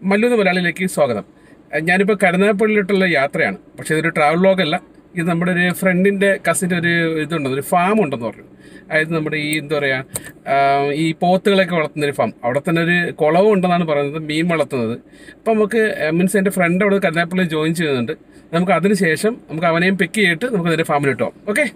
മല്ലൂന്ന് മലയാളിയിലേക്ക് സ്വാഗതം അഹ് ഞാനിപ്പോൾ കരുനാഗപ്പള്ളിയിലോട്ടുള്ള യാത്രയാണ് പക്ഷേ ഇതൊരു ട്രാവൽ വ്ലോഗല്ല ഇത് നമ്മുടെ ഒരു ഫ്രണ്ടിൻ്റെ കസിൻ്റെ ഒരു ഇതുണ്ട് ഒരു ഫാം ഉണ്ടെന്ന് പറഞ്ഞു അതായത് നമ്മുടെ ഈ എന്താ പറയുക ഈ പോത്തുകളൊക്കെ വളർത്തുന്ന ഒരു ഫാം അവിടെ തന്നെ ഒരു കുളവും ഉണ്ടെന്നാണ് പറയുന്നത് മീൻ വളർത്തുന്നത് അപ്പം നമുക്ക് മീൻസ് എൻ്റെ ഫ്രണ്ട് അവിടെ കരുനാഗപ്പള്ളി ജോയിൻ ചെയ്യുന്നുണ്ട് നമുക്ക് അതിന് ശേഷം നമുക്ക് അവനെയും പിക്ക് ചെയ്തിട്ട് നമുക്ക് നേരെ ഫാമിലിട്ട് പോകാം ഓക്കെ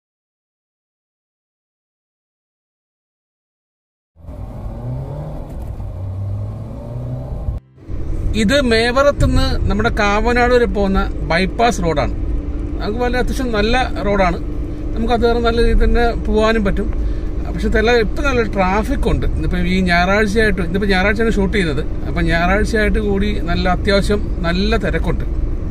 ഇത് മേവറത്തുനിന്ന് നമ്മുടെ കാവനാട് വരെ പോകുന്ന ബൈപ്പാസ് റോഡാണ് നമുക്ക് വളരെ അത്യാവശ്യം നല്ല റോഡാണ് നമുക്ക് അത് നല്ല രീതിയിൽ തന്നെ പോകാനും പറ്റും പക്ഷെ നല്ല ഇപ്പം നല്ല ട്രാഫിക് ഉണ്ട് ഇന്നിപ്പോൾ ഈ ഞായറാഴ്ചയായിട്ട് ഇന്നിപ്പോൾ ഞായറാഴ്ചയാണ് ഷൂട്ട് ചെയ്യുന്നത് അപ്പം ഞായറാഴ്ചയായിട്ട് കൂടി നല്ല അത്യാവശ്യം നല്ല തിരക്കുണ്ട്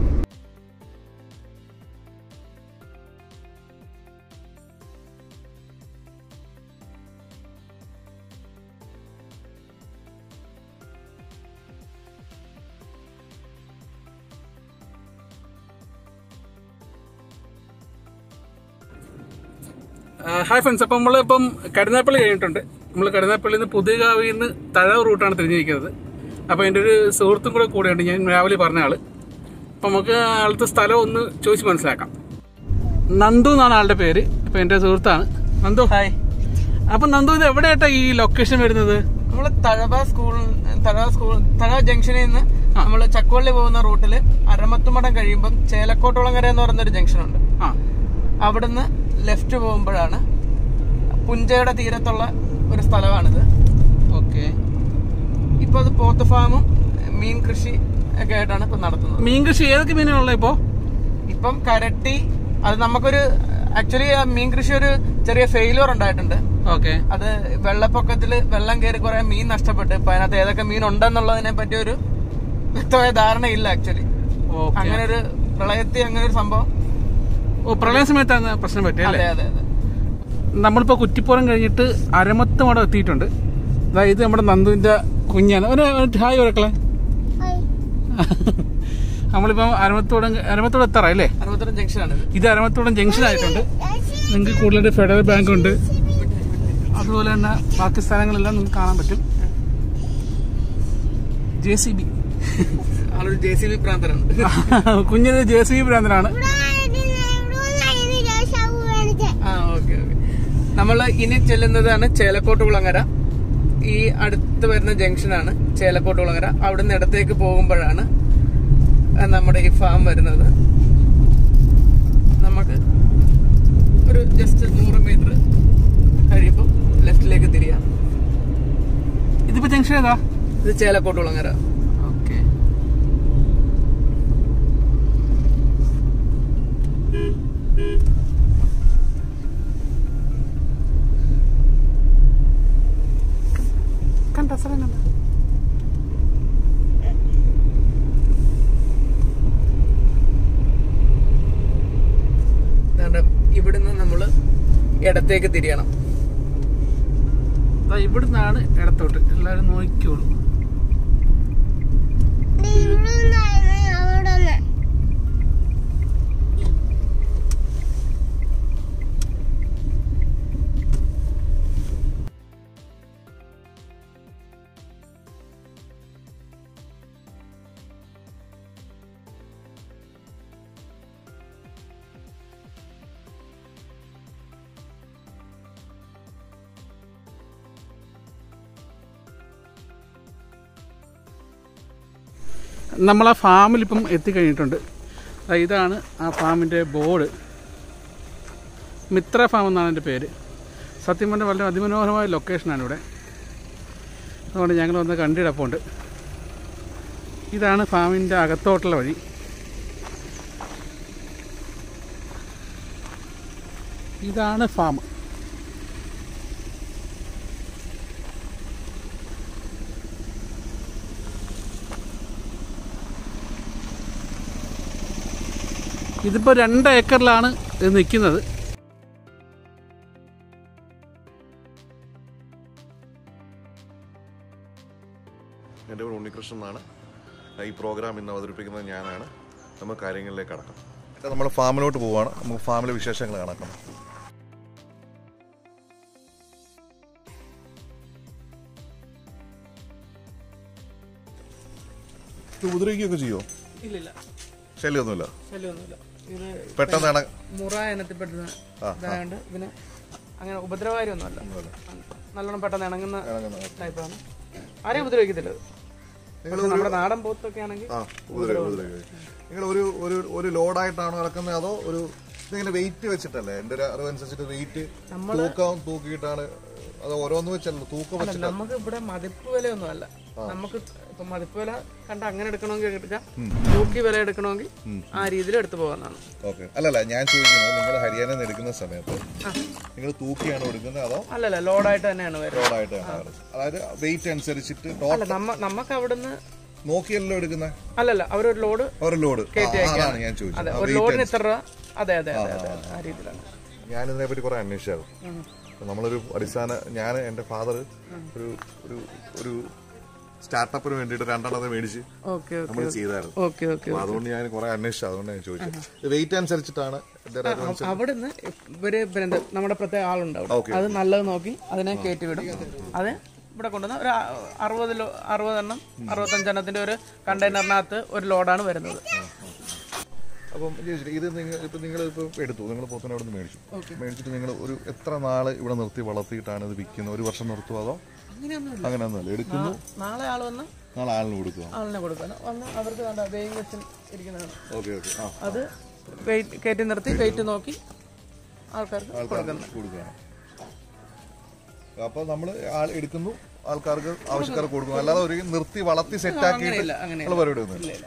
ഹായ് ഫ്രണ്ട്സ് അപ്പം നമ്മളിപ്പം കരുനാപ്പള്ളി കഴിഞ്ഞിട്ടുണ്ട് നമ്മൾ കരുനാപ്പള്ളിയിൽ നിന്ന് പുതിയകാവിൽ നിന്ന് തഴവ് റൂട്ടാണ് തിരിഞ്ഞിരിക്കുന്നത് അപ്പോൾ എൻ്റെ ഒരു സുഹൃത്തും കൂടെ കൂടെയുണ്ട് ഞാൻ രാവിലെ പറഞ്ഞ ആള് അപ്പം നമുക്ക് ആളത്തെ സ്ഥലം ഒന്ന് ചോദിച്ച് മനസ്സിലാക്കാം നന്ദു എന്നാണ് ആളുടെ പേര് അപ്പം എൻ്റെ സുഹൃത്താണ് നന്ദു ഹായ് അപ്പം നന്ദു ഇത് എവിടെയായിട്ടാ ഈ ലൊക്കേഷൻ വരുന്നത് നമ്മള് തഴവ സ്കൂൾ തഴവ സ്കൂൾ തഴവ ജംഗ്ഷനിൽ നിന്ന് നമ്മള് ചക്കുവള്ളി പോകുന്ന റൂട്ടില് അരമത്തുമടം കഴിയുമ്പം ചേലക്കോട്ടുളങ്ങര എന്ന് പറയുന്ന ഒരു ജംഗ്ഷൻ ഉണ്ട് ആ അവിടുന്ന് ലെഫ്റ്റ് പോകുമ്പോഴാണ് പുഞ്ചയുടെ തീരത്തുള്ള ഒരു സ്ഥലമാണിത് ഓക്കെ ഇപ്പൊ അത് പോത്ത് ഫാമും മീൻ കൃഷി ഒക്കെ ആയിട്ടാണ് ഇപ്പൊ നടത്തുന്നത് മീൻ കൃഷി ഏതൊക്കെ മീനുകളുള്ള ഇപ്പോൾ ഇപ്പം കരട്ടി അത് നമുക്കൊരു ആക്ച്വലി ആ മീൻ കൃഷി ഒരു ചെറിയ ഫെയിലിയർ ഉണ്ടായിട്ടുണ്ട് ഓക്കെ അത് വെള്ളപ്പൊക്കത്തില് വെള്ളം കയറി കുറെ മീൻ നഷ്ടപ്പെട്ട് ഇപ്പൊ അതിനകത്ത് ഏതൊക്കെ മീൻ ഉണ്ടെന്നുള്ളതിനെ പറ്റി ഒരു വ്യക്തമായ ധാരണയില്ല ആക്ച്വലി ഓക്കെ അങ്ങനെ ഒരു പ്രളയത്തിൽ അങ്ങനെ ഒരു സംഭവം ഓ പ്രളയ സമയത്താണ് പ്രശ്നം പറ്റിയ അല്ലേ അതെ അതെ അതെ നമ്മളിപ്പോൾ കുറ്റിപ്പുറം കഴിഞ്ഞിട്ട് അരമത്ത് മടം എത്തിയിട്ടുണ്ട് അതായത് നമ്മുടെ നന്ദുവിന്റെ കുഞ്ഞാണ് ഒരു ഒരു ഹായ് ഒരക്കളെ നമ്മളിപ്പം അരമത്തോടം അരമത്തോട് എത്താറായി അല്ലേ അറുപത്തരം ജംഗ്ഷൻ ആണ് ഇത് അരമത്തോടം ജംഗ്ഷൻ ആയിട്ടുണ്ട് നിങ്ങൾക്ക് കൂടുതലായിട്ട് ഫെഡറൽ ബാങ്ക് ഉണ്ട് അതുപോലെ തന്നെ ബാക്കി സ്ഥലങ്ങളെല്ലാം നിങ്ങൾക്ക് കാണാൻ പറ്റും ജെ സി ബി ആളൊരു ജെ സി ബി പ്രാന്തരാണ് കുഞ്ഞിന് ജെ സി ബി ഭ്രാന്തനാണ് ആ ഓക്കെ ഓക്കെ നമ്മൾ ഇനി ചെല്ലുന്നതാണ് ചേലക്കോട്ടുകുളങ്ങര ഈ അടുത്ത് വരുന്ന ജംഗ്ഷനാണ് ചേലക്കോട്ടുകുളങ്ങര അവിടുന്ന് ഇടത്തേക്ക് പോകുമ്പോഴാണ് ആ, നമ്മുടെ ഈ ഫാം വരുന്നത് നമുക്ക് ഒരു ജസ്റ്റ് നൂറ് മീറ്റർ കഴിയുമ്പോൾ ലെഫ്റ്റിലേക്ക് തിരിയാം ഇതിപ്പോ ജംഗ്ഷൻ ഏതാ ഇത് ചേലക്കോട്ടുകുളങ്ങര ഓക്കെ കണ്ട സ്ഥലം കണ്ട ദാണ്ട ഇവിടുന്ന് നമ്മൾ ഇടത്തേക്ക് തിരിയണം ദാ ഇവിടുന്നാണ് ഇടത്തോട്ട് എല്ലാവരും നോക്കിക്കോളൂ നമ്മൾ ആ ഫാമിൽ ഇപ്പം എത്തിക്കഴിഞ്ഞിട്ടുണ്ട് ദാ ഇതാണ് ആ ഫാമിൻ്റെ ബോർഡ് മിത്ര ഫാം എന്നാണ് എൻ്റെ പേര് സത്യം പറഞ്ഞാൽ വളരെ അതിമനോഹരമായ ലൊക്കേഷനാണ് ഇവിടെ അതുകൊണ്ട് ഞങ്ങൾ വന്ന് കണ്ടിടപ്പുണ്ട് ഇതാണ് ഫാമിൻ്റെ അകത്തോട്ടുള്ള വഴി ഇതാണ് ഫാം ഇതിപ്പോൾ രണ്ട് ഏക്കറിലാണ് ഇത് നിൽക്കുന്നത് എൻ്റെ പേര് ഉണ്ണികൃഷ്ണൻ എന്നാണ് ഈ പ്രോഗ്രാം ഇന്ന് അവതരിപ്പിക്കുന്നത് ഞാനാണ് നമുക്ക് കാര്യങ്ങളിലേക്ക് കടക്കാം നമ്മൾ ഫാമിലോട്ട് പോവുകയാണ് നമുക്ക് ഫാമിലെ വിശേഷങ്ങൾ കണക്കാം ഇത് ഉപദ്രവിക്കുകയൊക്കെ ചെയ്യുമോ ഇല്ലില്ല ശല്യമൊന്നുമില്ല ശല്യമൊന്നുമില്ല ഇത് പെട്ടെന്ന് ഇണ മുറ ഇനത്തിൽപ്പെടുന്ന ഇതായതുകൊണ്ട് ഇതിന് അങ്ങനെ ഉപദ്രവകാരിയൊന്നുമല്ല നല്ലോണം പെട്ടെന്ന് ഇണങ്ങുന്ന ടൈപ്പാണ് ആരെയും ഉപദ്രവിക്കത്തില്ല ഇത്. പക്ഷെ നമ്മുടെ നാടൻ പോത്തൊക്കെ ആണെങ്കിൽ ആ ഉപദ്രവം ഉപദ്രവം നിങ്ങൾ ഒരു ഒരു ഒരു ലോഡായിട്ടാണോ ഇറക്കുന്നത് അതോ ഒരു ഇതിങ്ങനെ വെയിറ്റ് വെച്ചിട്ടല്ലേ എൻ്റെ ഒരു അറിവനുസരിച്ചിട്ട് വെയിറ്റ് തൂക്കം തൂക്കിയിട്ടാണ് അത് ഓരോന്ന് വെച്ചല്ലോ തൂക്കം വെച്ചിട്ട് നമുക്ക് ഇവിടെ മതിപ്പ് വിലയൊന്നും അല്ല നമുക്ക് ഇപ്പൊ മതിപ്പ് വില കണ്ട അങ്ങനെ എടുക്കണമെങ്കിൽ എടുക്കാം തൂക്കി വില എടുക്കണമെങ്കിൽ ആ രീതിയിൽ എടുത്തു പോകാന്നാണ് ഓക്കെ അല്ലല്ല ഞാൻ ചോദിക്കുന്നത് നിങ്ങൾ ഹരിയാനയിൽ നിന്ന് എടുക്കുന്ന സമയത്ത് നിങ്ങൾ തൂക്കിയാണോ എടുക്കുന്നത് അതോ അല്ലല്ല ലോഡായിട്ട് തന്നെയാണ് വരുന്നത് ലോഡായിട്ടാണ് അതായത് വെയിറ്റ് അനുസരിച്ചിട്ട് അല്ല നമ്മ നമുക്ക് അവിടുന്ന് നോക്കിയല്ലോ എടുക്കുന്നത് അല്ലല്ല അവരൊരു ലോഡ് ഒരു ലോഡ് അതാണ് ഞാൻ അതെ ചോദിച്ചത് ഒരു ലോഡിന് ഇത്ര രൂപ അതെ അതെ അതെ അതെ ആ രീതിയിലാണ് ഞാൻ ഇതിനെ പറ്റി കുറെ അന്വേഷിച്ചായിരുന്നു അപ്പൊ നമ്മളൊരു അടിസ്ഥാന ഞാൻ എൻ്റെ ഫാദർ ഒരു ഒരു ഒരു സ്റ്റാർട്ടപ്പിന് വേണ്ടിയിട്ട് രണ്ടെണ്ണത്തെ മേടിച്ച് ഓക്കെ ഓക്കെ നമ്മൾ ചെയ്തായിരുന്നു ഓക്കെ ഓക്കെ അപ്പൊ അതുകൊണ്ട് ഞാൻ കുറെ അന്വേഷിച്ചു അതുകൊണ്ട് ഞാൻ ചോദിച്ചത് വെയിറ്റ് അനുസരിച്ചിട്ടാണ് എൻ്റെ ഒരു അറിവ് അവിടുന്ന് ഇവര് പിന്നെ എന്താ നമ്മുടെ പ്രത്യേക ആളുണ്ടാവും അത് നല്ലത് നോക്കി അതിനെ കയറ്റി വിടും അത് ഇവിടെ കൊണ്ടുവന്ന് ഒരു അ- അറുപത് ലോ അറുപതെണ്ണം അറുപത്തഞ്ചെണ്ണത്തിന്റെ ഒരു കണ്ടെയ്നറിനകത്ത് ഒരു ലോഡാണ് വരുന്നത് അപ്പം ചേച്ചി, ഇത് നിങ്ങൾ ഇപ്പൊ നിങ്ങൾ ഇപ്പൊ എടുത്തു നിങ്ങൾ പോത്തിനെ അവിടെ നിന്ന് മേടിച്ചു മേടിച്ചിട്ട് നിങ്ങൾ ഒരു എത്ര നാള് ഇവിടെ നിർത്തി വളർത്തിയിട്ടാണ് ഇത് വിൽക്കുന്നത് ഒരു വർഷം നിർത്തുമോ അതോ അങ്ങനെയൊന്നുമില്ല അങ്ങനെയൊന്നുമല്ല എടുക്കുന്നു നാളെ ആൾ വന്ന് നാളെ ആളിന് കൊടുക്കുക ആളിനെ കൊടുക്കണം വന്ന് അവർക്ക് വേണ്ട വെയിങ് മെഷീൻ ഇരിക്കുന്നതാണ് ഓക്കെ ഓക്കെ ആ അത് വെയിറ്റ് കയറ്റി നിർത്തി വെയിറ്റ് നോക്കി ആൾക്കാർക്ക് ആൾക്കാർക്ക് കൊടുക്കുകയാണ് അപ്പൊ നമ്മൾ ആൾ എടുക്കുന്നു ആൾക്കാർക്ക് ആവശ്യക്കാർക്ക് കൊടുക്കുന്നു അല്ലാതെ ഒരു നിർത്തി വളർത്തി സെറ്റ് ആക്കിയിട്ട് അങ്ങനെയില്ല അങ്ങനെ നിങ്ങൾ പരിപാടി ഒന്നും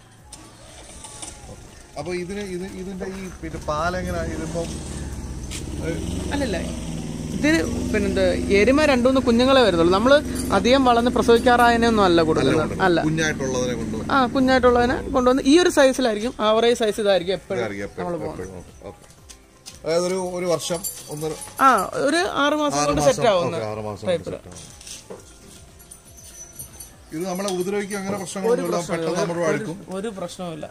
അപ്പൊ ഇതിന് ഇത് ഇതിന്റെ ഈ പിന്നെ പാലെങ്ങനെ ഇതിപ്പം അല്ലല്ല ഇതിന് പിന്നെന്ത് എരുമ രണ്ടുമൂന്ന് കുഞ്ഞുങ്ങളെ വരുന്നുള്ളൂ നമ്മള് അധികം വളർന്ന് പ്രസവിക്കാറായതിനൊന്നും അല്ല കൊടുക്കുന്നത് അല്ല കുഞ്ഞായിട്ടുള്ളതിനെ കൊണ്ടുവന്ന് ആ കുഞ്ഞായിട്ടുള്ളതിനെ കൊണ്ടുവന്ന് ഈ ഒരു സൈസിലായിരിക്കും ആവറേജ് സൈസ് ഇതായിരിക്കും എപ്പോഴും ഇതായിരിക്കും എപ്പോഴും- എപ്പോഴും. ഓക്കേ. അതായത് ഒരു ഒരു വർഷം ഒന്നര ആ ഒരു ആറ് മാസം കൊണ്ട് സെറ്റ് ആവുന്ന ഓക്കേ, ആറ് മാസം കൊണ്ട് set ആവും. ഇത് നമ്മളെ ഉപദ്രവിക്കും അങ്ങനെ പ്രശ്നങ്ങളൊന്നുമില്ല പെട്ടെന്ന് നമ്മുടെ അടുക്കും ഒരു പ്രശ്നവുമില്ല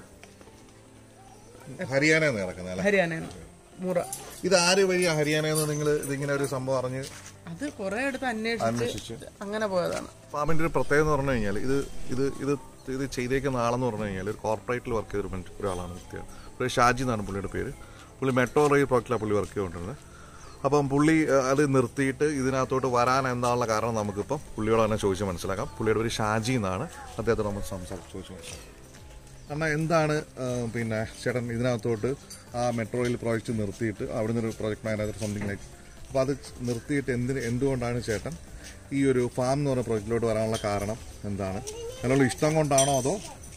ഹരിയാനയിൽ നിന്ന് ഇറക്കുന്നത് അല്ലേ ഹരിയാനയാണ് മുറ ഇത് ആര് വഴിയാ ഹരിയാനയിൽ നിന്ന് നിങ്ങൾ ഇതിങ്ങനെ ഒരു സംഭവം അറിഞ്ഞ് അത് കുറെ അടുത്ത് അന്വേഷിച്ച് അന്വേഷിച്ച് അങ്ങനെ പോയതാണ് ഫാമിന്റെ ഒരു പ്രത്യേകത എന്ന് പറഞ്ഞു കഴിഞ്ഞാൽ ഇത് ഇത് ഇത് ഇത് ചെയ്തേക്കുന്ന ആളെന്ന് പറഞ്ഞു കഴിഞ്ഞാൽ ഒരു കോർപ്പറേറ്റിൽ വർക്ക് ചെയ്തൊരു മനുഷ്യ- ഒരാളാണ് വ്യക്തിയാണ് പുള്ളി ഷാജി എന്നാണ് പുള്ളിയുടെ പേര് പുള്ളി മെട്രോ റെയിൽ പ്രോജക്റ്റിലാണ് പുള്ളി വർക്ക് ചെയ്തുകൊണ്ടിരുന്നത് അപ്പം പുള്ളി അഹ്, അത് നിർത്തിയിട്ട് ഇതിനകത്തോട്ട് വരാൻ എന്താണുള്ള കാരണം നമുക്കിപ്പം പുള്ളിയോട് തന്നെ ചോദിച്ച് മനസ്സിലാക്കാം പുള്ളിയുടെ പേര് ഷാജി എന്നാണ് അദ്ദേഹത്തോട് നമ്മൾ സംസാരിച്ച് ചോദിച്ച് മനസ്സിലാക്കാം കാരണം എന്താണ് ആ, പിന്നെ ചേട്ടൻ ഇതിനകത്തോട്ട് ആ മെട്രോ റെയിൽ പ്രോജക്റ്റ് നിർത്തിയിട്ട് അവിടുന്ന് ഒരു പ്രോജക്ട് മാനേജർ സംതിങ് ലൈക്ക് അപ്പോൾ അത് നിർത്തിയിട്ട് എന്തിന് എന്തുകൊണ്ടാണ് ചേട്ടൻ ഈ ഒരു ഫാം എന്ന് പറഞ്ഞ പ്രോജക്റ്റിലോട്ട് വരാനുള്ള കാരണം എന്താണ് അതിനുള്ള ഇഷ്ടം കൊണ്ടാണോ അതോ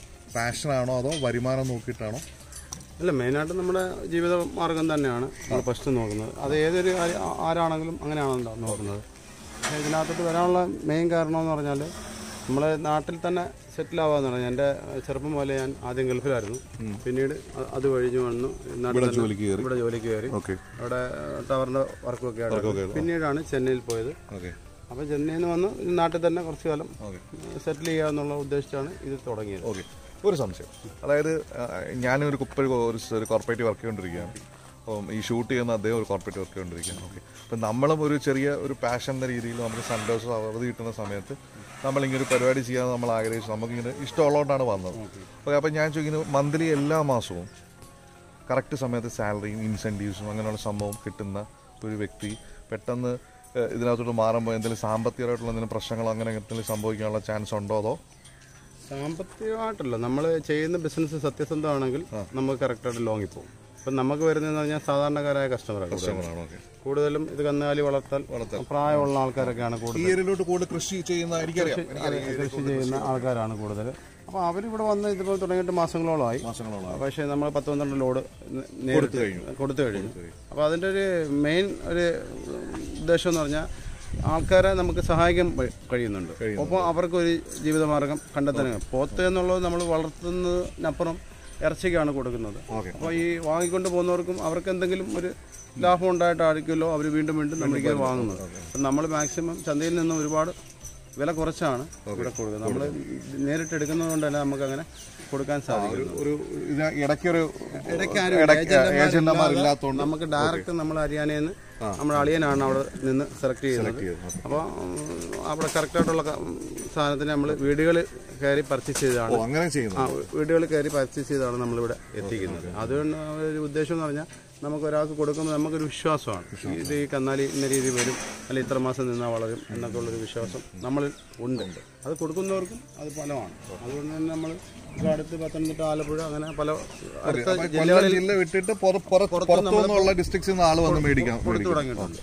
പാഷനാണോ അതോ വരുമാനം നോക്കിയിട്ടാണോ അല്ല മെയിനായിട്ട് നമ്മുടെ ജീവിത മാർഗം തന്നെയാണ് നമ്മൾ ഫസ്റ്റ് നോക്കുന്നത് അത് ഏതൊരു ആര് ആരാണെങ്കിലും അങ്ങനെയാണല്ലോ നോക്കുന്നത് പക്ഷേ ഇതിനകത്തോട്ട് വരാനുള്ള മെയിൻ കാരണം എന്ന് പറഞ്ഞാൽ നമ്മളെ നാട്ടിൽ തന്നെ സെറ്റിൽ ആവാന്ന് പറഞ്ഞാൽ എൻ്റെ ചെറുപ്പം പോലെ ഞാൻ ആദ്യം ഗൾഫിലായിരുന്നു പിന്നീട് അ- അത് കഴിഞ്ഞ് വന്നു നാട്ടിൽ തന്നെ ജോലിക്ക് കയറി ഇവിടെ ജോലിക്ക് കയറി ഓക്കെ അവിടെ ടവറിൻ്റെ വർക്കൊക്കെ ആയിട്ട് പിന്നീടാണ് ചെന്നൈയിൽ പോയത് ഓക്കെ അപ്പോൾ ചെന്നൈയിൽ നിന്ന് വന്ന് ഈ നാട്ടിൽ തന്നെ കുറച്ച് കാലം ഓക്കെ സെറ്റിൽ ചെയ്യുക എന്നുള്ള ഉദ്ദേശിച്ചാണ് ഇത് തുടങ്ങിയത് ഓക്കെ ഒരു സംശയം അതായത് ആ, ഞാനൊരു കുപ്പ- ഒരു ഒരു കോർപ്പറേറ്റ് വർക്ക് ചെയ്തുകൊണ്ടിരിക്കുകയാണ് അപ്പം ഈ ഷൂട്ട് ചെയ്യുന്ന അദ്ദേഹം ഒരു കോർപ്പറേറ്റ് വർക്ക് ചെയ്തുകൊണ്ടിരിക്കുകയാണ് ഓക്കെ അപ്പം നമ്മളും ഒരു ചെറിയ ഒരു പാഷൻ എന്ന രീതിയിൽ നമുക്ക് സൺഡേ ദിവസം അവധി കിട്ടുന്ന സമയത്ത് നമ്മളിങ്ങനെ ഒരു പരിപാടി ചെയ്യാൻ നമ്മൾ ആഗ്രഹിച്ചു നമുക്കിങ്ങനെ ഇഷ്ടമുള്ളതുകൊണ്ടാണ് വന്നത് ഓക്കെ അപ്പം ഞാൻ ചോദിക്കുന്നത് മന്ത്ലി എല്ലാ മാസവും കറക്റ്റ് സമയത്ത് സാലറിയും ഇൻസെൻറ്റീവ്സും അങ്ങനെയുള്ള സംഭവം കിട്ടുന്ന ഒരു വ്യക്തി പെട്ടെന്ന് ഏഹ്, ഇതിനകത്തോട്ട് മാറുമ്പോൾ എന്തെങ്കിലും സാമ്പത്തികമായിട്ടുള്ള എന്തെങ്കിലും പ്രശ്നങ്ങളോ അങ്ങനെ എന്തെങ്കിലും സംഭവിക്കാനുള്ള ചാൻസ് ഉണ്ടോ അതോ സാമ്പത്തികമായിട്ടല്ല നമ്മൾ ചെയ്യുന്ന ബിസിനസ് സത്യസന്ധമാണെങ്കിൽ നമുക്ക് കറക്റ്റായിട്ട് ലോങ്ങിൽ പോകും ഇപ്പം നമുക്ക് വരുന്നതെന്ന് പറഞ്ഞാൽ സാധാരണക്കാരായ കസ്റ്റമറാണ് പ്രശ്നങ്ങളാണോ ഓക്കെ കൂടുതലും ഇത് കന്നുകാലി വളർത്താൽ പ്രായമുള്ള ആൾക്കാരൊക്കെയാണ് ഈ കൂടുതൽ ഏരിയയിലോട്ട് കൂടുതൽ കൃഷി ചെയ്യുന്ന എനിക്കറിയാം എനിക്കറിയാം കൃഷി ചെയ്യുന്ന ആൾക്കാരാണ് കൂടുതൽ അപ്പോൾ അവരിവിടെ വന്ന് ഇതിപ്പോൾ തുടങ്ങിയിട്ട് മാസങ്ങളോളമായി മാസങ്ങളോളം പക്ഷേ നമ്മൾ പത്ത് പന്ത്രണ്ട് ലോഡ് നേ- കൊടുത്തു കഴിഞ്ഞു. കൊടുത്തു കഴിഞ്ഞു അപ്പോൾ അതിൻ്റെ ഒരു മെയിൻ ഒരു ഉദ്ദേശം എന്ന് പറഞ്ഞാൽ ആൾക്കാരെ നമുക്ക് സഹായിക്കാൻ പ- കഴിയുന്നുണ്ട് ഒപ്പം അവർക്കൊരു ജീവിതമാർഗം കണ്ടെത്താൻ പോത്ത് എന്നുള്ളത് നമ്മൾ വളർത്തുന്നതിനപ്പുറം ഇറച്ചിക്കാണ് കൊടുക്കുന്നത് ഓക്കെ അപ്പോൾ ഈ വാങ്ങിക്കൊണ്ട് പോകുന്നവർക്കും അവർക്ക് എന്തെങ്കിലും ഒരു ലാഭം ഉണ്ടായിട്ടായിരിക്കുമല്ലോ അവർ വീണ്ടും വീണ്ടും നമ്മൾക്ക് വാങ്ങുന്നത് അപ്പം നമ്മൾ മാക്സിമം ചന്തയിൽ നിന്ന് ഒരുപാട് വില കുറച്ചാണ് ഇവിടെ കൊടുക്കുന്നത് നമ്മൾ നേരിട്ട് എടുക്കുന്നത് കൊണ്ട് തന്നെ നമുക്ക് അങ്ങനെ കൊടുക്കാൻ സാധിക്കും ഒരു ഇത് ഇടയ്ക്കൊരു ഇടയ്ക്ക് ആരും ഇടയ്ക്ക് ഏജന്റുമാരില്ലാതെ ഏജന്റുമാരില്ലാത്തതുകൊണ്ട് നമുക്ക് ഡയറക്റ്റ് നമ്മൾ ഹരിയാനയിൽ നിന്ന് നമ്മുടെ അളിയനാണ് അവിടെ നിന്ന് സെലക്ട് ചെയ്യുന്നത് അപ്പോൾ അവിടെ കറക്റ്റായിട്ടുള്ള സാധനത്തിന് നമ്മൾ വീടുകളിൽ കയറി പർച്ചേസ് ചെയ്താണ് ഓ അങ്ങനെ ചെയ്യുന്നു ആ വീടുകളിൽ കയറി പർച്ചേസ് ചെയ്താണ് നമ്മളിവിടെ എത്തിക്കുന്നത് അതുകൊണ്ട് ഒരു ഉദ്ദേശം എന്ന് പറഞ്ഞാൽ നമുക്ക് ഒരാൾക്ക് കൊടുക്കുമ്പോൾ നമുക്കൊരു വിശ്വാസമാണ് ഇത് ഈ കന്നാലി ഇന്ന രീതിയിൽ വരും അല്ലെങ്കിൽ ഇത്ര മാസം നിന്നാൽ വളരും എന്നൊക്കെ ഉള്ളൊരു വിശ്വാസം നമ്മളിൽ ഉണ്ട് അത് കൊടുക്കുന്നവർക്കും അത് ഫലമാണ് അതുകൊണ്ട് തന്നെ നമ്മൾ ഇവിടെ അടുത്ത് പത്തനംതിട്ട ആലപ്പുഴ അങ്ങനെ പല അടുത്ത കൊല്ലം ജില്ലകളിൽ ജില്ല വിട്ടിട്ട് പുറ- പുറ- പുറത്തുനിന്നുള്ള ഡിസ്ട്രിക്ട്സിൽ നിന്ന് ആള് വന്ന് മേടിക്കാം കൊടുത്തു തുടങ്ങിയിട്ടുണ്ട്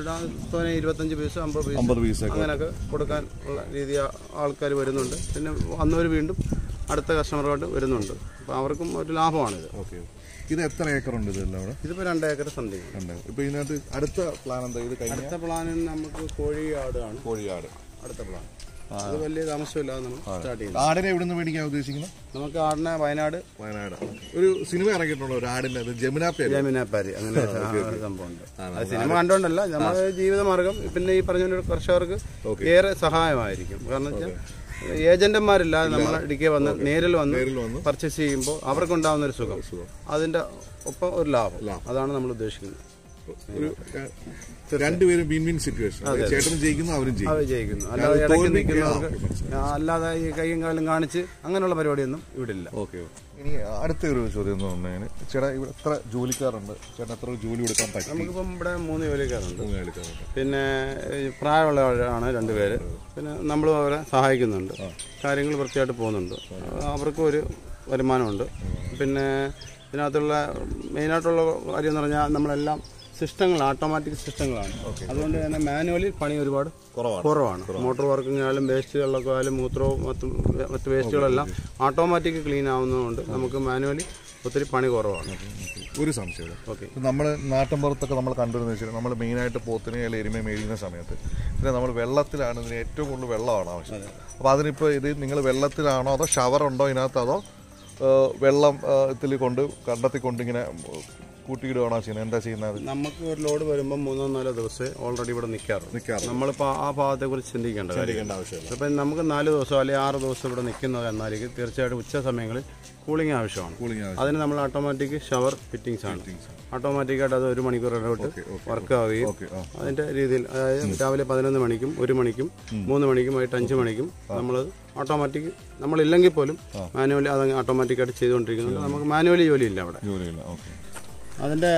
തോനെ ഇരുപത്തഞ്ച് പീസ് അമ്പത് പീസ് അമ്പത് പീസ് അങ്ങനെയൊക്കെ കൊടുക്കാൻ ഉള്ള രീതി ആൾക്കാർ വരുന്നുണ്ട് പിന്നെ വന്നവർ വീണ്ടും അടുത്ത കസ്റ്റമറുമായിട്ട് വരുന്നുണ്ട് അപ്പോൾ അവർക്കും ഒരു ലാഭമാണിത് ഓക്കെ ഇത് എത്ര ഏക്കർ ഉണ്ട് ഇതെല്ലാം അവിടെ ഇതിപ്പോൾ രണ്ട് ഏക്കർ സന്ധി ഉണ്ട് ഇപ്പൊ ഇതിനകത്ത് അടുത്ത പ്ലാൻ എന്താ ഇത് കഴിഞ്ഞ അടുത്ത പ്ലാനിൽ നമുക്ക് കോഴിയാട് ആണ് കോഴിയാട് അടുത്ത പ്ലാൻ അത് വലിയ താമസമില്ലാതെ നമ്മൾ സ്റ്റാർട്ട് ചെയ്യുന്നത് ആടിനെ എവിടെ നിന്ന് മേടിക്കാൻ ഉദ്ദേശിക്കുന്നത് നമുക്ക് ആടിനെ വയനാട് വയനാട് ഒരു സിനിമ ഇറങ്ങിയിട്ടുള്ള ഒരു ആടിന്റെ അത് ജമുന പേര് ജമിനാപ്പാരി അങ്ങനെ ഒരു സംഭവമുണ്ട് അത് സിനിമ കണ്ടോണ്ടല്ല നമ്മുടെ ജീവിതമാർഗം പിന്നെ ഈ പറഞ്ഞ പോലെ കർഷകർക്ക് ഏറെ സഹായമായിരിക്കും കാരണം വെച്ചാൽ ഏജന്റന്മാരില്ലാതെ നമ്മളെ ഇടുക്കി വന്ന് നേരിൽ വന്ന് പർച്ചേസ് ചെയ്യുമ്പോൾ അവർക്കുണ്ടാവുന്ന ഒരു സുഖം അതിന്റെ ഒപ്പം ഒരു ലാഭം അതാണ് നമ്മൾ ഉദ്ദേശിക്കുന്നത് ഒരു ഏഹ്, രണ്ടുപേരും വിൻ വിൻ സിറ്റുവേഷൻ ചേട്ടനും ജയിക്കുന്നു അവരും അത് ജയിക്കും ജയിക്കുന്നു അല്ലാതെ ഇടയ്ക്ക് നിൽക്കുന്നവർക്ക് അല്ലാതെ ഈ കൈയും കാലും കാണിച്ച് അങ്ങനെയുള്ള പരിപാടിയൊന്നും ഇവിടെ ഇല്ല ഓക്കെ ഇനി അടുത്ത ഒരു ചോദ്യം എന്ന് പറഞ്ഞാൽ ചേട്ടാ ഇവിടെ എത്ര ജോലിക്കാരുണ്ട് ചേട്ടൻ എത്ര ജോലി കൊടുക്കാൻ പറ്റും നമുക്കിപ്പം ഇവിടെ മൂന്ന് ജോലിക്കാരുണ്ട് മൂന്ന് ജോലിക്കാരുണ്ട് പിന്നെ ഈ പ്രായമുള്ളവരാണ് രണ്ടുപേര് പിന്നെ നമ്മളും അവരെ സഹായിക്കുന്നുണ്ട് കാര്യങ്ങൾ വൃത്തിയായിട്ട് പോകുന്നുണ്ട് അവർക്കും ഒരു വരുമാനമുണ്ട് പിന്നെ ഇതിനകത്തുള്ള മെയിനായിട്ടുള്ള കാര്യം എന്ന് പറഞ്ഞാൽ നമ്മളെല്ലാം സിസ്റ്റങ്ങൾ ഓട്ടോമാറ്റിക് സിസ്റ്റങ്ങളാണ് അതുകൊണ്ട് തന്നെ മാനുവലി പണി ഒരുപാട് കുറവാണ് മോട്ടോർ വർക്കിംഗ് ആയാലും വേസ്റ്റുകളിലൊക്കെ ആയാലും മൂത്രവും മറ്റ് മറ്റ് വേസ്റ്റുകളെല്ലാം ഓട്ടോമാറ്റിക് ക്ലീൻ ആവുന്നതുകൊണ്ട് നമുക്ക് മാനുവലി ഒത്തിരി പണി കുറവാണ് ഒരു സംശയം ഓക്കെ നമ്മൾ നാട്ടിൻപുറത്തൊക്കെ നമ്മൾ കണ്ടുവരുന്ന വെച്ചാൽ നമ്മൾ മെയിനായിട്ട് പോത്തിനെ അല്ലെങ്കിൽ എരുമയെ മേടിക്കുന്ന സമയത്ത് പിന്നെ നമ്മൾ വെള്ളത്തിലാണ് ഇതിന് ഏറ്റവും കൂടുതൽ വെള്ളമാണ് ആവശ്യം അപ്പോൾ അതിനിപ്പോൾ ഇത് നിങ്ങൾ വെള്ളത്തിലാണോ അതോ ഷവർ ഉണ്ടോ ഇതിനകത്ത് അതോ ഏഹ്, വെള്ളം ഏഹ്, ഇതിൽ കൊണ്ട് കണ്ടെത്തി കൊണ്ട് ഇങ്ങനെ കൂട്ടിയിടുകയാണോ ചെയ്യുന്നത് എന്താ ചെയ്യുന്നത് നമുക്ക് ഒരു ലോഡ് വരുമ്പോൾ മൂന്നോ നാലോ ദിവസം ഓൾറെഡി ഇവിടെ നിൽക്കാറുണ്ട് നിൽക്കാറുണ്ട്. നമ്മളിപ്പോൾ ആ ഭാഗത്തെ കുറിച്ച് ചിന്തിക്കേണ്ട കാര്യം ആവശ്യമില്ല ഇപ്പം നമുക്ക് നാല് ദിവസം അല്ലെങ്കിൽ ആറ് ദിവസം ഇവിടെ നിൽക്കുന്നത് എന്നായിരിക്കും തീർച്ചയായിട്ടും ഉച്ച സമയങ്ങളിൽ കൂളിംഗ് ആവശ്യമാണ് കൂളിംഗ് ആവശ്യം അതിന് നമ്മൾ ഓട്ടോമാറ്റിക് ഷവർ ഫിറ്റിംഗ്സ് ആണ് ഓട്ടോമാറ്റിക്കായിട്ട് അത് ഒരു മണിക്കൂർ ഇടവിട്ട് വർക്ക് ആവുകയും ഓക്കെ ആ അതിന്റെ രീതിയിൽ അതായത് രാവിലെ പതിനൊന്ന് മണിക്കും ഒരു മണിക്കും മൂന്ന് മണിക്കും വൈകിട്ട് അഞ്ച് മണിക്കും നമ്മൾ ഓട്ടോമാറ്റിക് നമ്മളില്ലെങ്കിൽ പോലും മാനുവലി അത് ഓട്ടോമാറ്റിക്കായിട്ട് ചെയ്തുകൊണ്ടിരിക്കുന്നുണ്ട് നമുക്ക് മാനുവലി ജോലിയില്ല അവിടെ ജോലിയില്ല ഓക്കെ അതിൻ്റെ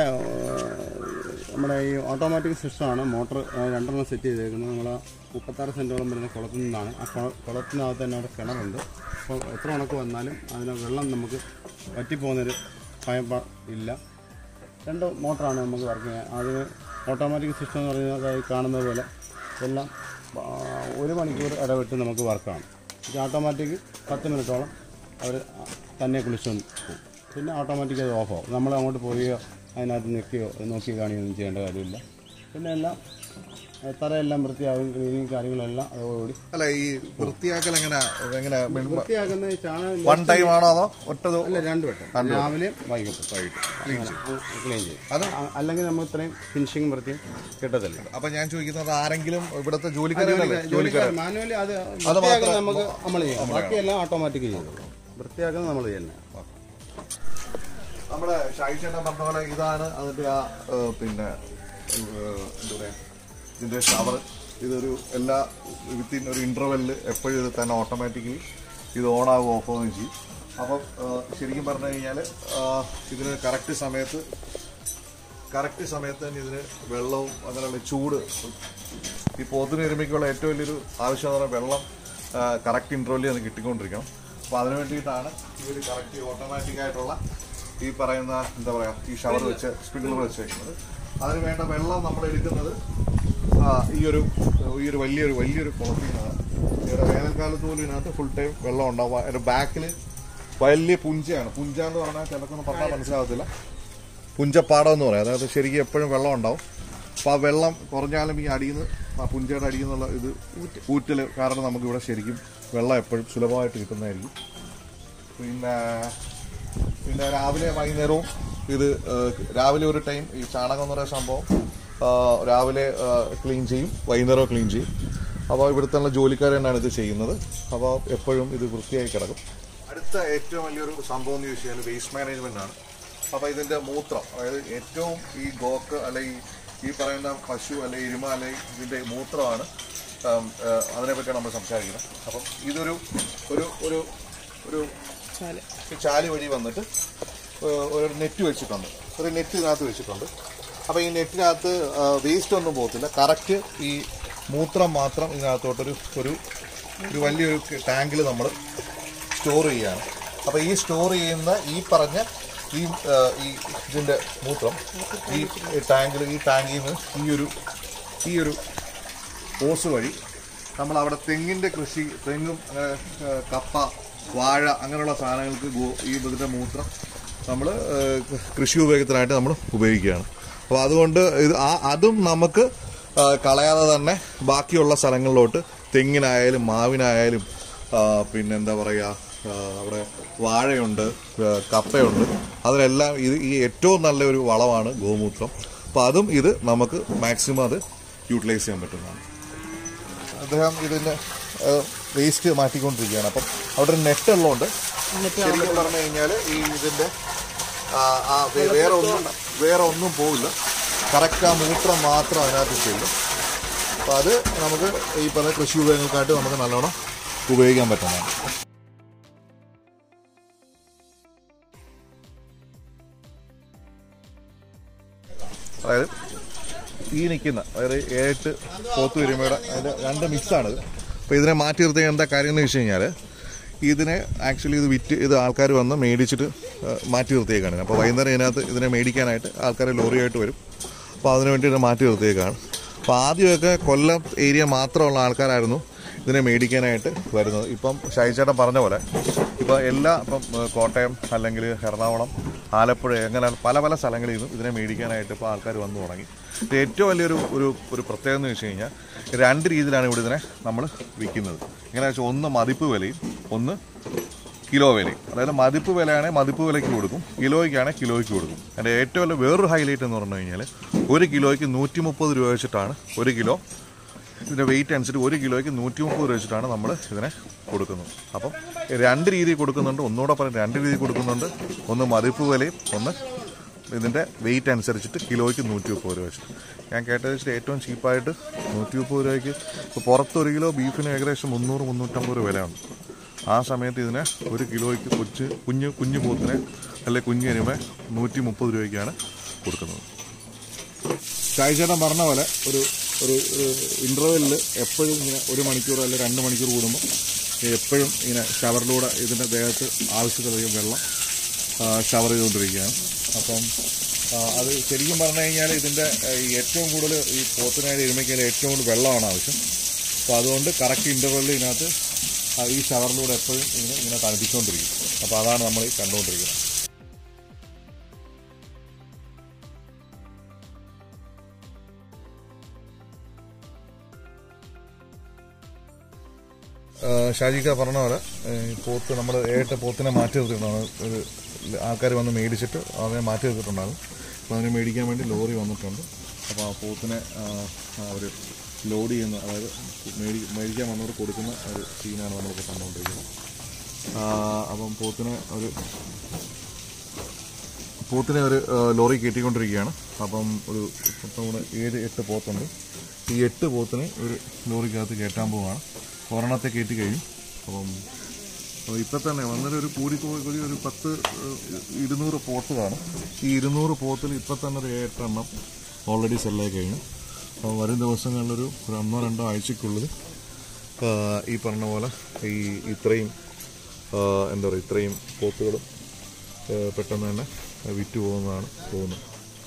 നമ്മുടെ ഈ ഓട്ടോമാറ്റിക് സിസ്റ്റമാണ് മോട്ടർ രണ്ടെണ്ണം സെറ്റ് ചെയ്തേക്കുന്നത് നമ്മൾ മുപ്പത്താറ് സെൻറ്റോളം വരുന്ന കുളത്തിൽ നിന്നാണ് ആ കുള കുളത്തിനകത്ത് തന്നെ അവിടെ കിണറുണ്ട് അപ്പോൾ എത്ര ഉണക്ക് വന്നാലും അതിന് വെള്ളം നമുക്ക് വറ്റിപ്പോകുന്നൊരു ഭയം പ- ഇല്ല രണ്ട് മോട്ടറാണ് നമുക്ക് വർക്ക് ചെയ്യുക അതിന് ഓട്ടോമാറ്റിക് സിസ്റ്റം എന്ന് പറയുന്നത് അതായത് കാണുന്നത് പോലെ എല്ലാം ആ, ഒരു മണിക്കൂർ ഇടവിട്ട് നമുക്ക് വർക്കാണ് ഇത് ഓട്ടോമാറ്റിക് പത്ത് മിനിറ്റോളം അവർ തന്നെ കുളിച്ചുകൊണ്ട് പോകും പിന്നെ ഓട്ടോമാറ്റിക് അത് ഓഫ് ആവും നമ്മൾ അങ്ങോട്ട് പോവുകയോ അതിനകത്ത് നിൽക്കുകയോ അത് നോക്കി കാണുകയൊന്നും ചെയ്യേണ്ട കാര്യമില്ല പിന്നെ എല്ലാം ഏ, തറയെല്ലാം വൃത്തിയാകും ക്ലീനിങ് കാര്യങ്ങളെല്ലാം അതോടുകൂടി അല്ല ഈ വൃത്തിയാക്കൽ എങ്ങനെ എങ്ങനെ വൃത്തിയാക്കുന്ന ഈ ചാണകം വൺ ടൈം ആണോ അതോ ഒറ്റ ദിവ- അല്ല രണ്ട് വട്ടം രാവിലെയും വൈകിട്ടും വൈകിട്ട് ക്ലീൻ ചെയ്യും അത് അല്ലെങ്കിൽ നമുക്ക് ഇത്രയും ഫിനിഷിങ് വൃത്തിയും കിട്ടത്തില്ല അപ്പൊ ഞാൻ ചോദിക്കുന്നത് ആരെങ്കിലും ഇവിടുത്തെ ജോലിക്കാരല്ലേ ജോലിക്കാർ മാനുവലി അത് വൃത്തിയാക്കുന്നത് നമുക്ക് നമ്മൾ ചെയ്യാം ബാക്കിയെല്ലാം ഓട്ടോമാറ്റിക് ചെയ്യും വൃത്തിയാക്കുന്നത് നമ്മൾ തന്നെ നമ്മുടെ ഷായി ചേട്ടൻ പറഞ്ഞ പോലെ ഇതാണ് അതിന്റെ ആ ഏഹ്, പിന്നെ ഏഹ്, എന്താ പറയാ ഇതിന്റെ ഷവർ ഇതൊരു എല്ലാ വിത്തിൻ ഒരു ഇന്റർവെല്ലിൽ എപ്പോഴും ഇത് തന്നെ ഓട്ടോമാറ്റിക്കലി ഇത് ഓൺ ആകും ഓഫ് ആവുകയും ചെയ്യും അപ്പം ഏഹ്, ശരിക്കും പറഞ്ഞു കഴിഞ്ഞാൽ ഇതിന് കറക്റ്റ് സമയത്ത് കറക്റ്റ് സമയത്ത് തന്നെ ഇതിന് വെള്ളവും അങ്ങനെയുള്ള ചൂട് ഈ പോത്തിന് എരുമയ്ക്കുള്ള ഏറ്റവും വലിയൊരു ആവശ്യം എന്ന് പറഞ്ഞാൽ വെള്ളം കറക്റ്റ് ഇൻട്രോലിൽ അത് കിട്ടിക്കൊണ്ടിരിക്കണം അപ്പോൾ അതിന് വേണ്ടിയിട്ടാണ് ഈ ഒരു കറക്റ്റ് ഓട്ടോമാറ്റിക് ആയിട്ടുള്ള ഈ പറയുന്ന എന്താ പറയുക ഈ ഷവർ വെച്ച് സ്പ്രിംഗ്ലർ വെച്ച് വെക്കുന്നത് അതിന് വേണ്ട വെള്ളം നമ്മൾ എടുക്കുന്നത് ആ, ഈ ഒരു ഈ ഒരു വലിയൊരു വലിയൊരു കുളത്തിൽ നിന്നാണ് ഇവിടെ വേനൽക്കാലത്ത് പോലും ഇതിനകത്ത് ഫുൾ ടൈം വെള്ളം ഉണ്ടാവും അതിന്റെ ബാക്കിൽ വലിയ പുഞ്ചയാണ് പുഞ്ച എന്ന് പറഞ്ഞാൽ ചിലക്കൊന്നും പറഞ്ഞാൽ മനസ്സിലാവത്തില്ല പുഞ്ചപ്പാടം എന്ന് പറയും അതായത് ശരിക്കും എപ്പോഴും വെള്ളം ഉണ്ടാവും അപ്പോൾ ആ വെള്ളം കുറഞ്ഞാലും ഈ അടിയിൽ നിന്ന് ആ പുഞ്ചയുടെ അടിയിൽ നിന്നുള്ള ഇത് ഊറ്റൽ കാരണം നമുക്ക് ഇവിടെ ശരിക്കും വെള്ളം എപ്പോഴും സുലഭമായിട്ട് കിട്ടുന്നതായിരിക്കും പിന്നെ പിന്നെ രാവിലെ വൈകുന്നേരവും ഇത് ഏഹ്, രാവിലെ ഒരു ടൈം ഈ ചാണകം എന്ന് പറയുന്ന സംഭവം ആ, രാവിലെ ക്ലീൻ ചെയ്യും വൈകുന്നേരം ക്ലീൻ ചെയ്യും അപ്പോൾ ഇവിടുത്തെ ജോലിക്കാർ തന്നെയാണ് ഇത് ചെയ്യുന്നത് അപ്പോൾ എപ്പോഴും ഇത് വൃത്തിയായി കിടക്കും അടുത്ത ഏറ്റവും വലിയൊരു സംഭവം എന്ന് ചോദിച്ചു കഴിഞ്ഞാൽ വേസ്റ്റ് മാനേജ്മെന്റ് ആണ് അപ്പോൾ ഇതിന്റെ മൂത്രം അതായത് ഏറ്റവും ഈ ഗോക്ക് അല്ലെങ്കിൽ ഈ പറയുന്ന പശു അല്ലെങ്കിൽ എരുമ അല്ലെങ്കിൽ ഇതിന്റെ മൂത്രമാണ് ഉം, ഏഹ്, അതിനെപ്പറ്റിയാണ് നമ്മൾ സംസാരിക്കുന്നത് അപ്പം ഇതൊരു ഒരു ഒരു ഒരു ചാല് ഈ ചാലി വഴി വന്നിട്ട് ഏഹ്, ഒരു നെറ്റ് വെച്ചിട്ടുണ്ട് ഒരു നെറ്റ് ഇതിനകത്ത് വെച്ചിട്ടുണ്ട് അപ്പോൾ ഈ നെറ്റിനകത്ത് വേസ്റ്റ് ഒന്നും പോകത്തില്ല കറക്റ്റ് ഈ മൂത്രം മാത്രം ഇതിനകത്തോട്ടൊരു ഒരു ഒരു വലിയൊരു ടാങ്കിൽ നമ്മൾ സ്റ്റോർ ചെയ്യുകയാണ് അപ്പോൾ ഈ സ്റ്റോർ ചെയ്യുന്ന ഈ പറഞ്ഞ ഈ ഏഹ്, ഈ ഇതിൻ്റെ മൂത്രം ഈ ടാങ്കിൽ ഈ ടാങ്കിൽ നിന്ന് ഈ ഒരു ഈ ഒരു ഓസ് വഴി നമ്മൾ അവിടെ തെങ്ങിൻ്റെ കൃഷി തെങ്ങും അങ്ങനെ, ഏഹ്, കപ്പ വാഴ അങ്ങനെയുള്ള സാധനങ്ങൾക്ക് ഗോ- ഈ ഇതിൻ്റെ മൂത്രം നമ്മൾ കൃഷി ഉപയോഗത്തിനായിട്ട് നമ്മൾ ഉപയോഗിക്കുകയാണ് അപ്പോൾ അതുകൊണ്ട് ഇത് ആ അതും നമുക്ക് ആ, കളയാതെ തന്നെ ബാക്കിയുള്ള സ്ഥലങ്ങളിലോട്ട് തെങ്ങിനായാലും മാവിനായാലും ആ, പിന്നെന്താ പറയുക ആ, അവിടെ വാഴയുണ്ട് ആ, കപ്പയുണ്ട് അതിനെല്ലാം ഇത് ഈ ഏറ്റവും നല്ല ഒരു വളമാണ് ഗോമൂത്രം അപ്പോൾ അതും ഇത് നമുക്ക് മാക്സിമം അത് യൂട്ടിലൈസ് ചെയ്യാൻ പറ്റുന്നതാണ് അദ്ദേഹം ഇതിന് വേസ്റ്റ് മാറ്റിക്കൊണ്ടിരിക്കുകയാണ് അപ്പം അവിടെ ഒരു നെറ്റ് ഉള്ളതുകൊണ്ട് ശരിക്കും പറഞ്ഞു കഴിഞ്ഞാൽ ഈ ഇതിന്റെ ആ, ആ വേ- വേറെ ഒന്നും വേറെ ഒന്നും പോവില്ല കറക്റ്റ് ആ മൂത്രം മാത്രം അതിനകത്ത് ചെല്ലും അപ്പം അത് നമുക്ക് ഈ പറഞ്ഞ കൃഷി ഉപയോഗങ്ങൾക്കായിട്ട് നമുക്ക് നല്ലോണം ഉപയോഗിക്കാൻ പറ്റുന്നതാണ് അതായത് ഈ നിൽക്കുന്ന അതായത് ഏട്ട് പോത്ത് വരുമ്പയുടെ അതിൻ്റെ രണ്ട് മിക്സാണിത് അപ്പോൾ ഇതിനെ മാറ്റി നിർത്തിയ എന്താ കാര്യം എന്ന് വെച്ച് കഴിഞ്ഞാൽ ഇതിനെ ആക്ച്വലി ഇത് വിറ്റ് ഇത് ആൾക്കാർ വന്ന് മേടിച്ചിട്ട് ആ, മാറ്റി നിർത്തിയേക്കാണ് അപ്പോൾ വൈകുന്നേരം ഇതിനകത്ത് ഇതിനെ മേടിക്കാനായിട്ട് ആൾക്കാർ ലോറിയായിട്ട് വരും അപ്പോൾ അതിന് വേണ്ടി ഇത് മാറ്റി നിർത്തിയേക്കാണ് അപ്പോൾ ആദ്യമൊക്കെ കൊല്ലം ഏരിയ മാത്രമുള്ള ആൾക്കാരായിരുന്നു ഇതിനെ മേടിക്കാനായിട്ട് വരുന്നത് ഇപ്പം ഷൈചേട്ടൻ പറഞ്ഞ പോലെ ഇപ്പോൾ എല്ലാ ഇപ്പം ഏ, കോട്ടയം അല്ലെങ്കിൽ എറണാകുളം ആലപ്പുഴ അങ്ങനെ പല പല സ്ഥലങ്ങളിൽ നിന്നും ഇതിനെ മേടിക്കാനായിട്ട് ഇപ്പോൾ ആൾക്കാർ വന്നു തുടങ്ങി ഇത് ഏറ്റവും വലിയൊരു ഒരു ഒരു പ്രത്യേകത എന്ന് വെച്ച് കഴിഞ്ഞാൽ രണ്ട് രീതിയിലാണ് ഇവിടെ ഇതിനെ നമ്മൾ വിൽക്കുന്നത് എങ്ങനെയാണെന്ന് വെച്ചാൽ ഒന്ന് മതിപ്പ് വിലയും ഒന്ന് കിലോ വിലയും അതായത് മതിപ്പ് വിലയാണെങ്കിൽ മതിപ്പ് വിലയ്ക്ക് കൊടുക്കും കിലോയ്ക്കാണെങ്കിൽ കിലോയ്ക്ക് കൊടുക്കും അതിൻ്റെ ഏറ്റവും വലിയ വേറൊരു ഹൈലൈറ്റ് എന്ന് പറഞ്ഞു കഴിഞ്ഞാൽ ഒരു കിലോയ്ക്ക് നൂറ്റി മുപ്പത് രൂപ വെച്ചിട്ടാണ് ഒരു കിലോ ഇതിൻ്റെ വെയിറ്റ് അനുസരിച്ച് ഒരു കിലോയ്ക്ക് നൂറ്റി മുപ്പത് രൂപ വെച്ചിട്ടാണ് നമ്മൾ ഇതിനെ കൊടുക്കുന്നത് അപ്പം രണ്ട് രീതിയിൽ കൊടുക്കുന്നുണ്ട് ഒന്നുകൂടെ പറയാം രണ്ട് രീതിയിൽ കൊടുക്കുന്നുണ്ട് ഒന്ന് മതിപ്പ് വിലയും ഒന്ന് ഇതിൻ്റെ വെയിറ്റ് അനുസരിച്ചിട്ട് കിലോയ്ക്ക് നൂറ്റി മുപ്പത് രൂപ വെച്ചിട്ട് ഞാൻ കേട്ടത് വെച്ചിട്ട് ഏറ്റവും ചീപ്പായിട്ട് നൂറ്റി മുപ്പത് രൂപയ്ക്ക് ഇപ്പോൾ പുറത്ത് ഒരു കിലോ ബീഫിന് ഏകദേശം മുന്നൂറ് മുന്നൂറ്റമ്പത് രൂപ വിലയുണ്ട് ആ സമയത്ത് ഇതിനെ ഒരു കിലോയ്ക്ക് കൊച്ച് കുഞ്ഞ് കുഞ്ഞു പോത്തിനെ അല്ലെങ്കിൽ കുഞ്ഞ് എരുമ നൂറ്റി മുപ്പത് രൂപയ്ക്കാണ് കൊടുക്കുന്നത് ചായച്ചേട്ടൻ പറഞ്ഞ പോലെ ഒരു ഒരു ഇൻ്റർവെല്ലിൽ എപ്പോഴും ഇങ്ങനെ ഒരു മണിക്കൂർ അല്ലെങ്കിൽ രണ്ട് മണിക്കൂർ കൂടുമ്പോൾ എപ്പോഴും ഇങ്ങനെ ഷവറിലൂടെ ഇതിൻ്റെ ദേഹത്ത് ആവശ്യത്തിലധികം വെള്ളം ഷവർ ചെയ്തുകൊണ്ടിരിക്കുകയാണ് അപ്പം ആ, അത് ശരിക്കും പറഞ്ഞു കഴിഞ്ഞാൽ ഇതിൻ്റെ ആ, ഈ ഏറ്റവും കൂടുതൽ ഈ പോത്തിനായിട്ട് എരുമയ്ക്കാൽ ഏറ്റവും കൂടുതൽ വെള്ളമാണ് ആവശ്യം അപ്പോൾ അതുകൊണ്ട് കറക്റ്റ് ഇൻ്റർവെല്ലിൽ ഇതിനകത്ത് ആ ഈ ഷവറിലൂടെ എപ്പോഴും ഇങ്ങനെ ഇങ്ങനെ തണുപ്പിച്ചുകൊണ്ടിരിക്കും അപ്പോൾ അതാണ് നമ്മൾ ഈ കണ്ടുകൊണ്ടിരിക്കുന്നത് ഷാജിക്ക പറഞ്ഞ പോലെ ഈ പോത്ത് നമ്മൾ ഏട്ട് പോത്തിനെ മാറ്റി നിർത്തിയിട്ടുണ്ടാണ് ഒരു ആൾക്കാർ വന്ന് മേടിച്ചിട്ട് അതിനെ മാറ്റി നിർത്തിയിട്ടുണ്ടാകും അപ്പോൾ അതിനെ മേടിക്കാൻ വേണ്ടി ലോറി വന്നിട്ടുണ്ട് അപ്പോൾ ആ പോത്തിനെ അവർ ലോഡ് ചെയ്യുന്ന അതായത് മേടി മേടിക്കാൻ വന്നവർ കൊടുക്കുന്ന ഒരു സീനാണ് നമ്മളിപ്പോൾ കണ്ടുകൊണ്ടിരിക്കുന്നത് ആ, അപ്പം പോത്തിനെ ഒരു പോത്തിനെ ഒരു ആ, ലോറി കയറ്റിക്കൊണ്ടിരിക്കുകയാണ് അപ്പം ഒരു മൊത്തം കൂടെ ഏഴ് എട്ട് പോത്തുണ്ട് ഈ എട്ട് പോത്തിനെ ഒരു ലോറിക്കകത്ത് കയറ്റാൻ പോവുകയാണ് ഒരെണ്ണത്തെ കയറ്റി കഴിഞ്ഞു അപ്പം അപ്പോൾ ഇപ്പം തന്നെ വന്നൊരു ഒരു കൂടിക്കൂടി ഒരു പത്ത് ഏഹ്, ഇരുന്നൂറ് പോത്ത് കാണും ഈ ഇരുന്നൂറ് പോത്തിൽ ഇപ്പം തന്നെ ഒരു എട്ടെണ്ണം ഓൾറെഡി സെല്ലായി കഴിഞ്ഞു അപ്പോൾ വരും ദിവസങ്ങളിലൊരു ഒരു ഒന്നോ രണ്ടോ ആഴ്ചക്കുള്ളിൽ ആ, ഈ പറഞ്ഞ പോലെ ഈ ഇത്രയും ആ, എന്താ പറയുക ഇത്രയും പോത്തുകളും ആ, പെട്ടെന്ന് തന്നെ വിറ്റ് പോകുന്നതാണ് തോന്നുന്നത്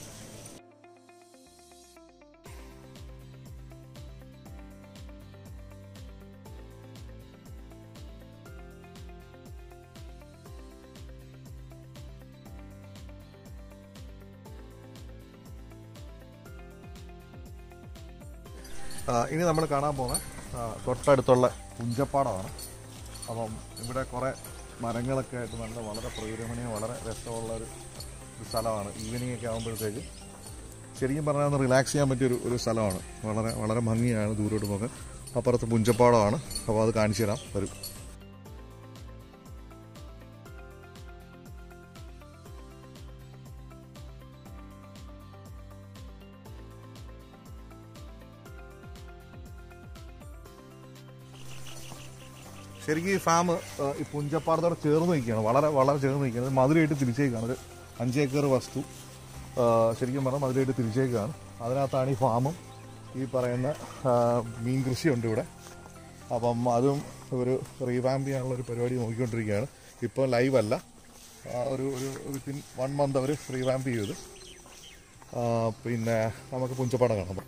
ആ, ഇനി നമ്മൾ കാണാൻ പോകുന്ന ആ, തൊട്ടടുത്തുള്ള പുഞ്ചപ്പാടമാണ് അപ്പം ഇവിടെ കുറേ മരങ്ങളൊക്കെ ആയിട്ട് നല്ല വളരെ പ്രകൃതിമണീയം വളരെ രസമുള്ള ഒരു ഒരു സ്ഥലമാണ് ഈവനിങ് ഒക്കെ ആകുമ്പോഴത്തേക്ക് ശരിക്കും പറഞ്ഞാൽ ഒന്ന് റിലാക്സ് ചെയ്യാൻ പറ്റിയ ഒരു ഒരു സ്ഥലമാണ് വളരെ വളരെ ഭംഗിയാണ് ദൂരോട്ട് പോകാൻ അപ്പുറത്ത് പുഞ്ചപ്പാടമാണ് അപ്പോൾ അത് കാണിച്ചു തരാം വരും ശരിക്കും ഈ ഫാം ഈ പുഞ്ചപ്പാടത്തോടെ ചേർന്ന് നിൽക്കുകയാണ് വളരെ വളരെ ചേർന്ന് നിൽക്കുന്നത് മധുരമായിട്ട് തിരിച്ചേക്കാണ് ഒരു അഞ്ചേക്കർ വസ്തു ആ, ശരിക്കും പറഞ്ഞാൽ മധുരമായിട്ട് തിരിച്ചേക്കാണ് അതിനകത്താണ് ഈ ഫാമും ഈ പറയുന്ന ആ, മീൻ കൃഷിയുണ്ട് ഇവിടെ അപ്പം അതും ഒരു റീവാമ്പ് ചെയ്യാനുള്ള ഒരു പരിപാടി നോക്കിക്കൊണ്ടിരിക്കുകയാണ് ഇപ്പോൾ ലൈവ് അല്ല ആ, ഒരു ഒരു വിത്തിൻ വൺ മന്ത് അവർ റീവാമ്പ് ചെയ്ത് ആ, പിന്നെ നമുക്ക് പുഞ്ചപ്പാടം കാണാം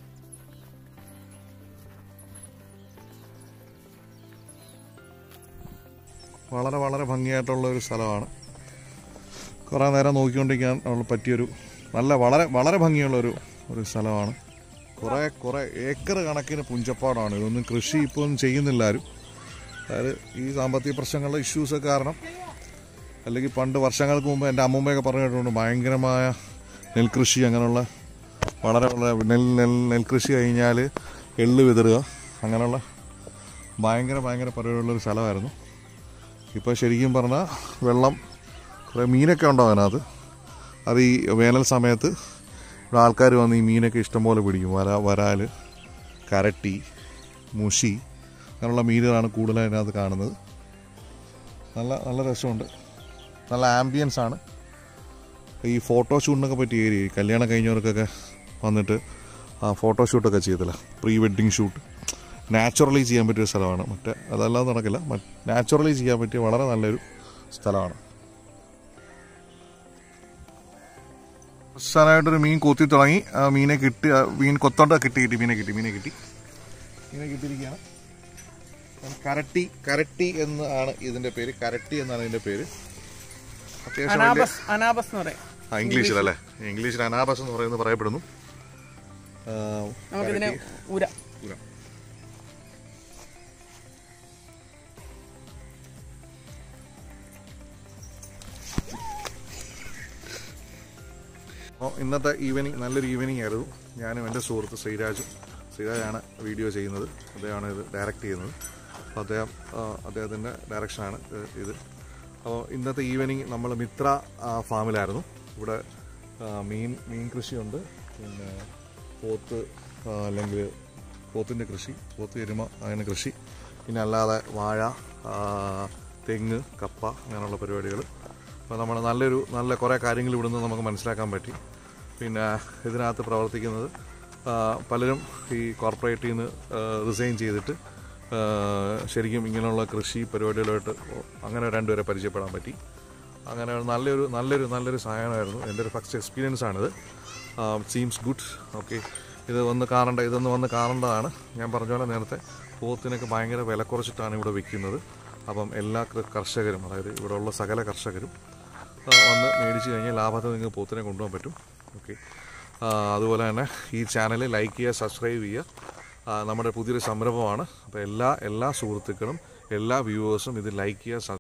വളരെ വളരെ ഭംഗിയായിട്ടുള്ള ഒരു സ്ഥലമാണ് കുറേ നേരം നോക്കിക്കൊണ്ടിരിക്കാൻ ഉള്ള പറ്റിയൊരു നല്ല വളരെ വളരെ ഭംഗിയുള്ള ഒരു ഒരു സ്ഥലമാണ് കുറേ കുറേ ഏക്കർ കണക്കിന് പുഞ്ചപ്പാടാണ് ഇതൊന്നും കൃഷി ഇപ്പോൾ ഒന്നും ചെയ്യുന്നില്ല ആരും അതായത് ഈ സാമ്പത്തിക പ്രശ്നങ്ങളുടെ ഇഷ്യൂസൊക്കെ കാരണം അല്ലെങ്കിൽ പണ്ട് വർഷങ്ങൾക്ക് മുമ്പ് എൻ്റെ അമ്മൂമ്മയൊക്കെ പറഞ്ഞു കേട്ടിട്ടുണ്ട് ഭയങ്കരമായ നെൽകൃഷി അങ്ങനെയുള്ള വളരെ വളരെ നെൽ നെൽ നെൽകൃഷി കഴിഞ്ഞാൽ എള്ള് വിതറുക അങ്ങനെയുള്ള ഭയങ്കര ഭയങ്കര പരിപാടിയുള്ളൊരു സ്ഥലമായിരുന്നു ഇപ്പോൾ ശരിക്കും പറഞ്ഞാൽ വെള്ളം കുറേ മീനൊക്കെ ഉണ്ടാവും അതിനകത്ത് അത് ഈ വേനൽ സമയത്ത് ഇവിടെ ആൾക്കാർ വന്ന് ഈ മീനൊക്കെ ഇഷ്ടംപോലെ പിടിക്കും വര വരാൽ കരട്ടി മുഷി അങ്ങനെയുള്ള മീനുകളാണ് കൂടുതലായി അതിനകത്ത് കാണുന്നത് നല്ല നല്ല രസമുണ്ട് നല്ല ആംബിയൻസ് ആണ് ഈ ഫോട്ടോഷൂട്ടിനൊക്കെ പറ്റിയ ഏരിയ കല്യാണം കഴിഞ്ഞവർക്കൊക്കെ വന്നിട്ട് ആ ഫോട്ടോഷൂട്ടൊക്കെ ചെയ്തില്ല പ്രീ വെഡ്ഡിങ് ഷൂട്ട് നാച്ചുറലി ചെയ്യാൻ പറ്റിയ സ്ഥലമാണ് മറ്റേ അതല്ലാതെ നടക്കില്ല നാച്ചുറലി ചെയ്യാൻ പറ്റിയ വളരെ നല്ലൊരു സ്ഥലമാണ് അവസാനമായിട്ടൊരു മീൻ കൊത്തി തുടങ്ങി ആ മീനെ കിട്ടി ആ മീൻ കൊത്തോണ്ട് കിട്ടി കിട്ടി മീനെ കിട്ടി മീനെ കിട്ടി മീനെ കിട്ടിയിരിക്കുകയാണ് കരട്ടി കരട്ടി എന്ന് ആണ് ഇതിന്റെ പേര് കരട്ടി എന്നാണ് ഇതിന്റെ പേര് അത്യാവശ്യം വലിയ അനാബസ് അനാബസ് എന്ന് പറയും ആ ഇംഗ്ലീഷിൽ അല്ലേ ഇംഗ്ലീഷിൽ അനാബസ് എന്ന് പറയുന്നത് പറയപ്പെടുന്നു ആ, നമുക്കിതിനെ ഉര ഉര. അപ്പോൾ ഇന്നത്തെ ഈവനിങ് നല്ലൊരു ഈവനിങ് ആയിരുന്നു ഞാനും എൻ്റെ സുഹൃത്ത് ശ്രീരാജും ശ്രീരാജാണ് വീഡിയോ ചെയ്യുന്നത് അദ്ദേഹമാണ് ഇത് ഡയറക്റ്റ് ചെയ്യുന്നത് അപ്പോൾ അദ്ദേഹം ആ, അദ്ദേഹത്തിൻ്റെ ഡയറക്ഷനാണ് ഇത് ഇത് അപ്പോൾ ഇന്നത്തെ ഈവനിങ് നമ്മൾ മിത്ര ആ, ഫാമിലായിരുന്നു ഇവിടെ ആ, മീൻ മീൻ കൃഷിയുണ്ട് പിന്നെ പോത്ത് ആ, അല്ലെങ്കിൽ പോത്തിൻ്റെ കൃഷി പോത്ത് എരുമ അങ്ങനെ കൃഷി പിന്നെ അല്ലാതെ വാഴ ആ, തെങ്ങ് കപ്പ അങ്ങനെയുള്ള പരിപാടികൾ അപ്പോൾ നമ്മൾ നല്ലൊരു നല്ല കുറേ കാര്യങ്ങൾ ഇവിടുന്ന് നമുക്ക് മനസ്സിലാക്കാൻ പറ്റി പിന്നെ ഇതിനകത്ത് പ്രവർത്തിക്കുന്നത് ആ, പലരും ഈ കോർപ്പറേറ്റിൽ നിന്ന് റിസൈൻ ചെയ്തിട്ട് ആ, ശരിക്കും ഇങ്ങനെയുള്ള കൃഷി പരിപാടികളുമായിട്ട് അങ്ങനെ രണ്ടുപേരെ പരിചയപ്പെടാൻ പറ്റി അങ്ങനെ നല്ലൊരു നല്ലൊരു നല്ലൊരു സാധനമായിരുന്നു എൻ്റെ ഒരു ഫസ്റ്റ് എക്സ്പീരിയൻസ് ആണിത് സീംസ് ഗുഡ് ഓക്കെ ഇത് വന്ന് കാണേണ്ട ഇതൊന്ന് വന്ന് കാണേണ്ടതാണ് ഞാൻ പറഞ്ഞ പോലെ നേരത്തെ പോത്തിനൊക്കെ ഭയങ്കര വില കുറച്ചിട്ടാണ് ഇവിടെ വിൽക്കുന്നത് അപ്പം എല്ലാ കൃ- കർഷകരും അതായത് ഇവിടെയുള്ള സകല കർഷകരും ആ, വന്ന് മേടിച്ച് കഴിഞ്ഞാൽ ലാഭത്തിൽ നിങ്ങൾക്ക് പോത്തിനെ കൊണ്ടുപോകാൻ പറ്റും ഓക്കെ അതുപോലെ തന്നെ ഈ ചാനൽ ലൈക്ക് ചെയ്യുക സബ്സ്ക്രൈബ് ചെയ്യുക ആ, നമ്മുടെ പുതിയൊരു സംരംഭമാണ് അപ്പോൾ എല്ലാ എല്ലാ സുഹൃത്തുക്കളും എല്ലാ വ്യൂവേഴ്സും ഇത് ലൈക്ക് ചെയ്യുക